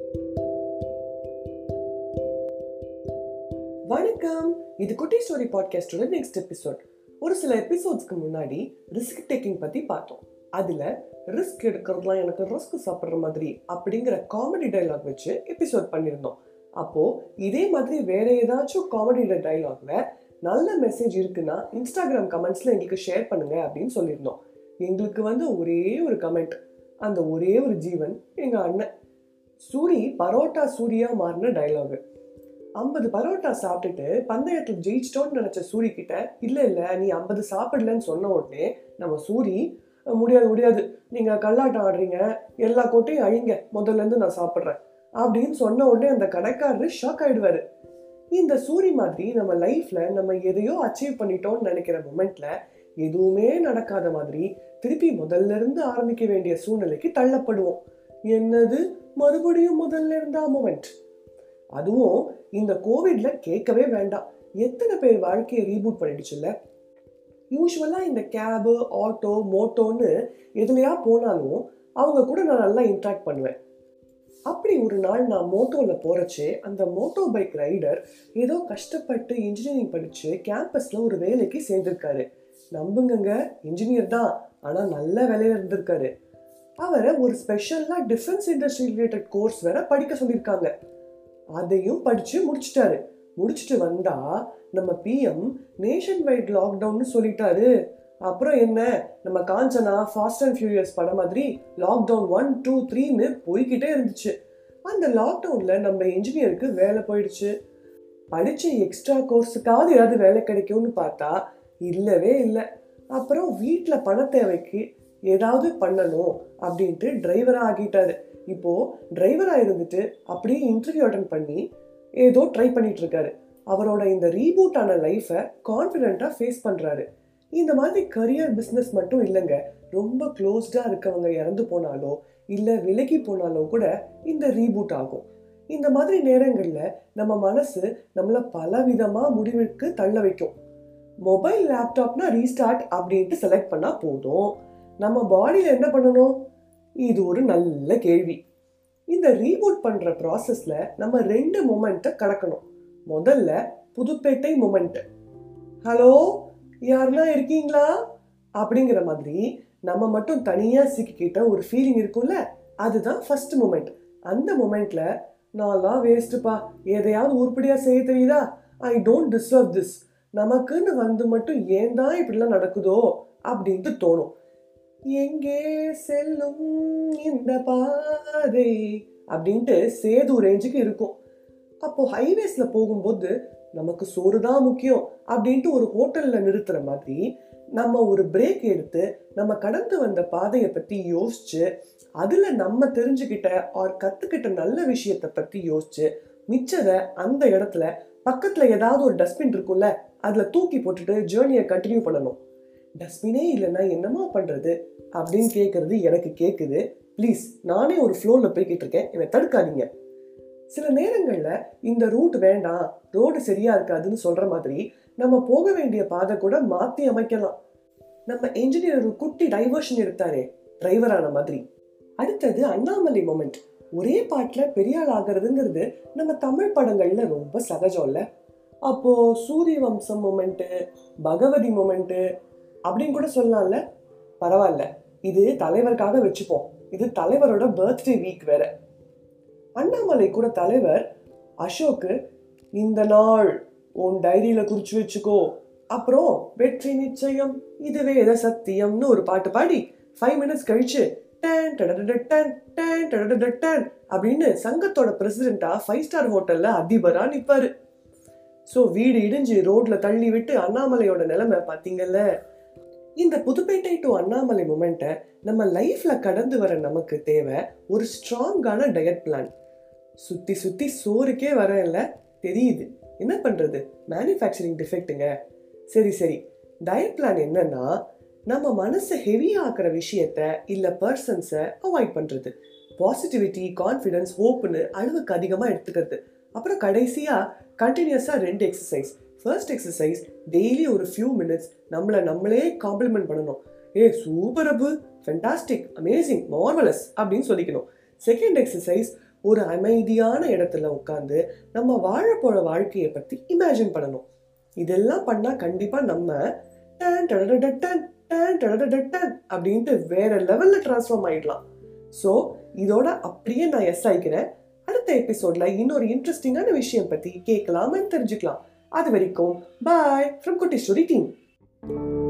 வணக்கம் இது குட்டி ஸ்டோரி பாட்காஸ்டோட நெக்ஸ்ட் எபிசோட் ஒரு சில எபிசோட்ஸ்க்கு முன்னாடி ரிஸ்க் டேக்கிங் பத்தி பார்த்தோம் அதுல ரிஸ்க் எடுக்கிறதுலாம் எனக்கு ரிஸ்க் சாப்பிட்ற மாதிரி அப்படிங்கிற காமெடி டைலாக் வச்சு எபிசோட் பண்ணியிருந்தோம் அப்போ இதே மாதிரி வேற ஏதாச்சும் காமெடி டைலாக்ல நல்ல மெசேஜ் இருக்குன்னா இன்ஸ்டாகிராம் கமெண்ட்ஸ்ல எங்களுக்கு ஷேர் பண்ணுங்க அப்படின்னு சொல்லியிருந்தோம் எங்களுக்கு வந்து ஒரே ஒரு கமெண்ட் அந்த ஒரே ஒரு ஜீவன் எங்க அண்ணன் சூரி பரோட்டா சூரியா மாறின டைலாக் ஐம்பது பரோட்டா சாப்பிட்டுட்டு பந்தயத்தில் ஜெயிச்சிட்டோன்னு நினைச்ச சூரி கிட்ட இல்ல இல்ல நீ ஐம்பது சாப்பிடலன்னு சொன்ன உடனே நம்ம சூரி முடியாது முடியாது நீங்க கல்லாட்டம் ஆடுறீங்க எல்லா கோட்டையும் அழிங்க முதல்ல இருந்து நான் சாப்பிட்றேன் அப்படின்னு சொன்ன உடனே அந்த கடைக்காரரு ஷாக் ஆயிடுவாரு இந்த சூரி மாதிரி நம்ம லைஃப்ல நம்ம எதையோ அச்சீவ் பண்ணிட்டோம்னு நினைக்கிற மொமெண்ட்ல எதுவுமே நடக்காத மாதிரி திருப்பி முதல்ல இருந்து ஆரம்பிக்க வேண்டிய சூழ்நிலைக்கு தள்ளப்படுவோம் என்னது மறுபடியும் முதல்ல இருந்தா மொமெண்ட் அதுவும் இந்த கோவிட்ல கேட்கவே வேண்டாம் எத்தனை பேர் வாழ்க்கையை ரீபூட் பண்ணிடுச்சுல்ல யூஸ்வலா இந்த கேபு ஆட்டோ மோட்டோன்னு எதுலையா போனாலும் அவங்க கூட நான் நல்லா இன்ட்ராக்ட் பண்ணுவேன் அப்படி ஒரு நாள் நான் மோட்டோவில் போகிறச்சு அந்த மோட்டோ பைக் ரைடர் ஏதோ கஷ்டப்பட்டு இன்ஜினியரிங் படித்து கேம்பஸில் ஒரு வேலைக்கு சேர்ந்திருக்காரு நம்புங்கங்க இன்ஜினியர் தான் ஆனால் நல்ல வேலையில் இருந்திருக்காரு அவரை ஒரு ஸ்பெஷலாக டிஃபென்ஸ் இண்டஸ்ட்ரி ரிலேட்டட் கோர்ஸ் வேற படிக்க சொல்லியிருக்காங்க அதையும் படிச்சு முடிச்சிட்டாரு முடிச்சுட்டு வந்தா நம்ம பிஎம் நேஷன் வைட் லாக்டவுன்னு சொல்லிட்டாரு அப்புறம் என்ன நம்ம காஞ்சனா ஃபாஸ்ட் அண்ட் ஃபியூரியஸ் படம் மாதிரி லாக்டவுன் ஒன் டூ த்ரீன்னு போய்கிட்டே இருந்துச்சு அந்த லாக்டவுன்ல நம்ம இன்ஜினியருக்கு வேலை போயிடுச்சு படிச்ச எக்ஸ்ட்ரா கோர்ஸுக்காவது ஏதாவது வேலை கிடைக்கும்னு பார்த்தா இல்லவே இல்லை அப்புறம் வீட்டில் பண தேவைக்கு ஏதாவது பண்ணணும் அப்படின்ட்டு டிரைவராக ஆகிட்டாரு இப்போ டிரைவராக இருந்துட்டு அப்படியே இன்டர்வியூ அட்டன் பண்ணி ஏதோ ட்ரை பண்ணிட்டு இருக்காரு அவரோட இந்த ரீபூட் ஆன லைஃப்பை கான்ஃபிடென்ட்டாக ஃபேஸ் பண்ணுறாரு இந்த மாதிரி கரியர் பிஸ்னஸ் மட்டும் இல்லைங்க ரொம்ப க்ளோஸ்டாக இருக்கவங்க இறந்து போனாலோ இல்லை விலகி போனாலோ கூட இந்த ரீபூட் ஆகும் இந்த மாதிரி நேரங்களில் நம்ம மனசு நம்மளை பலவிதமாக முடிவுக்கு தள்ள வைக்கும் மொபைல் லேப்டாப்னா ரீஸ்டார்ட் அப்படின்ட்டு செலக்ட் பண்ணால் போதும் நம்ம பாடியில் என்ன பண்ணணும் இது ஒரு நல்ல கேள்வி இந்த ரீபூட் பண்ற ப்ராசஸ்ல நம்ம ரெண்டு மொமெண்ட்டை கடக்கணும் முதல்ல புதுப்பேட்டை மொமெண்ட் ஹலோ யாருன்னா இருக்கீங்களா அப்படிங்கிற மாதிரி நம்ம மட்டும் தனியா சிக்கிக்கிட்ட ஒரு ஃபீலிங் இருக்கும்ல அதுதான் ஃபர்ஸ்ட் மொமெண்ட் அந்த மொமெண்ட்ல நான்லாம் வேஸ்ட்டுப்பா எதையாவது உருப்படியா செய்ய தெரியுதா ஐ டோன்ட் டிசர்வ் திஸ் நமக்குன்னு வந்து மட்டும் ஏன் தான் இப்படிலாம் நடக்குதோ அப்படின்ட்டு தோணும் எங்கே செல்லும் இந்த பாதை அப்படின்ட்டு சேது ரேஞ்சுக்கு இருக்கும் அப்போ ஹைவேஸ்ல போகும்போது நமக்கு சோறு தான் முக்கியம் அப்படின்ட்டு ஒரு ஹோட்டல்ல நிறுத்துற மாதிரி நம்ம ஒரு பிரேக் எடுத்து நம்ம கடந்து வந்த பாதையை பத்தி யோசிச்சு அதுல நம்ம தெரிஞ்சுக்கிட்ட ஆர் கத்துக்கிட்ட நல்ல விஷயத்த பத்தி யோசிச்சு மிச்சத அந்த இடத்துல பக்கத்துல ஏதாவது ஒரு டஸ்ட்பின் இருக்கும்ல அதுல தூக்கி போட்டுட்டு ஜேர்னியை கண்டினியூ பண்ணணும் டஸ்ட்பினே இல்லைன்னா என்னமா பண்றது அப்படின்னு கேட்கறது எனக்கு கேட்குது ப்ளீஸ் நானே ஒரு ஃப்ளோரில் போய்கிட்டு இருக்கேன் என்னை தடுக்காதீங்க சில நேரங்களில் இந்த ரூட் வேண்டாம் ரோடு சரியா இருக்காதுன்னு சொல்ற மாதிரி நம்ம போக வேண்டிய பாதை கூட மாற்றி அமைக்கலாம் நம்ம என்ஜினியர் ஒரு குட்டி டைவர்ஷன் எடுத்தாரே டிரைவரான மாதிரி அடுத்தது அண்ணாமலை மொமெண்ட் ஒரே பாட்டில் பெரிய ஆள் ஆகிறதுங்கிறது நம்ம தமிழ் படங்கள்ல ரொம்ப சகஜம் இல்லை அப்போ சூரிய வம்சம் மொமெண்ட்டு பகவதி மொமெண்ட்டு அப்படின்னு கூட சொல்லலாம்ல பரவாயில்ல இது தலைவருக்காக வச்சுப்போம் இது தலைவரோட பர்த்டே வீக் வேற அண்ணாமலை கூட தலைவர் அசோக்கு இந்த நாள் உன் டைரியில குறிச்சு வச்சுக்கோ அப்புறம் வெற்றி நிச்சயம் இதுவே எத சத்தியம்னு ஒரு பாட்டு பாடி ஃபைவ் மினிட்ஸ் கழிச்சு டேன் டடடடட்டன், டேன் டடடடட்டன் அப்படின்னு சங்கத்தோட பிரசிடென்டா ஃபைவ் ஸ்டார் ஹோட்டல்ல அதிபரா நிப்பாரு ஸோ வீடு இடிஞ்சு ரோட்ல தள்ளி விட்டு அண்ணாமலையோட நிலைமை பார்த்தீங்கல்ல இந்த புதுப்பேட்டை டு அண்ணாமலை மொமெண்ட்டை நம்ம லைஃப்ல கடந்து வர நமக்கு தேவை ஒரு ஸ்ட்ராங்கான டயட் பிளான் சுத்தி சுத்தி சோறுக்கே வரல தெரியுது என்ன பண்றது மேனுஃபேக்சரிங் டிஃபெக்ட்டுங்க சரி சரி டயட் பிளான் என்னன்னா நம்ம மனசை ஹெவி ஆக்குற விஷயத்த இல்ல பர்சன்ஸை அவாய்ட் பண்றது பாசிட்டிவிட்டி கான்ஃபிடன்ஸ் ஹோப்னு அளவுக்கு அதிகமாக எடுத்துக்கிறது அப்புறம் கடைசியா கண்டினியூஸா ரெண்டு எக்ஸசைஸ் ஃபர்ஸ்ட் எக்ஸசைஸ் டெய்லி ஒரு ஃபியூ மினிட்ஸ் நம்மளை நம்மளே காம்ப்ளிமெண்ட் பண்ணணும் ஏ சூப்பர் அப்பு ஃபென்டாஸ்டிக் அமேசிங் மார்வலஸ் அப்படின்னு சொல்லிக்கணும் செகண்ட் எக்ஸசைஸ் ஒரு அமைதியான இடத்துல உட்காந்து நம்ம வாழ போற வாழ்க்கையை பத்தி இமேஜின் பண்ணணும் இதெல்லாம் பண்ணா கண்டிப்பா நம்ம டன் டடடடன், டன் டடடடன் அப்படின்ட்டு வேற லெவல்ல டிரான்ஸ்ஃபார்ம் ஆயிடலாம் ஸோ இதோட அப்படியே நான் எஸ் ஆயிக்கிறேன் அடுத்த எபிசோட்ல இன்னொரு இன்ட்ரெஸ்டிங்கான விஷயம் பத்தி கேட்கலாம் and தெரிஞ்சுக்கலாம் அது வரைக்கும் bye from Kutti story team